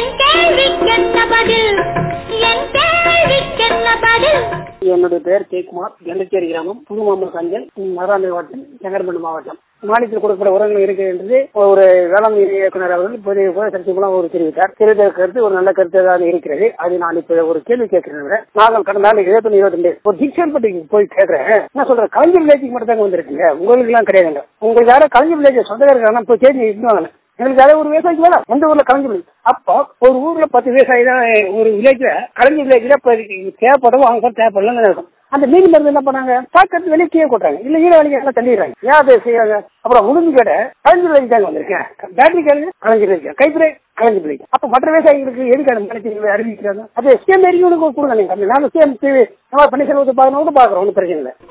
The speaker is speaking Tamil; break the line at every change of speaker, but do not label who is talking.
என் கேள்விக்கென்ன பதில் என் கேள்விக்கென்ன பதில்
என்னுடைய பெயர் ஜெயக்குமார் கண்டச்சேரி கிராமம் புதுமாமல் கஞ்சல் மதுராந்தக மாவட்டம் செங்கற்பட்டு மாவட்டம் மாநிலத்தில் கொடுக்கப்பட்ட உரங்கள் இருக்கு என்று ஒரு வேளாண் இயக்குனர் அவர்கள் இப்போதைய கருத்து மூலம் ஒரு தெரிவித்தார் தெரிவித்த கருத்து ஒரு நல்ல கருத்து தான் இருக்கிறது அது நான் இப்ப ஒரு கேள்வி கேட்கிறேன் நாங்கள் கடந்த நாள் இருபத்தி இருபத்தி ரெண்டு ஒரு டிக்ஷன் பட்டிக்கு போய் கேட்கிறேன் என்ன சொல்றேன் கலைஞர் வில்லேஜுக்கு மட்டும் தாங்க வந்திருக்குங்க உங்களுக்கு எல்லாம் கிடையாதுங்க உங்களுக்கு யாரும் கலைஞர் வில்லேஜ் சொந்தக்காரங்க போய் தேடி இருந்துவாங்க எங்களுக்கு அதே ஒரு விவசாயிக்கு வேலை எந்த ஊர்ல கலைஞர் village. அப்போ ஒரு ஊர்ல பத்து விவசாயி தான் ஒரு வில்லேஜ்ல கலைஞர் வில்லேஜ்ல இப்ப தேவைப்படவும் அவங்க தேவைப்படலன்னு இருக்கும் அந்த மீன் மருந்து என்ன பண்ணாங்க சாக்கத்து வெளியே கீழே கொட்டுறாங்க இல்ல ஈர வழிக்கு எல்லாம் தள்ளிடுறாங்க ஏன் அதை செய்யறாங்க அப்புறம் உளுந்து கடை கலைஞர் வில்லேஜ் தாங்க வந்திருக்கேன் பேட்டரி கேளுங்க கலைஞர் வில்லேஜ் கைப்பிரை கலைஞர் வில்லேஜ் அப்ப மற்ற விவசாயிகளுக்கு எதுக்கு அந்த மனுஷங்களை அறிவிக்கிறாங்க அது எஸ்டிஎம் ஏரியும் கொடுங்க நீங்க நானும் சிஎம் டிவி இந்த மாதிரி பண்ணி செலவு பார்க்கணும் பாக்குறோம் ஒன்றும் பிரச்சனை இல்லை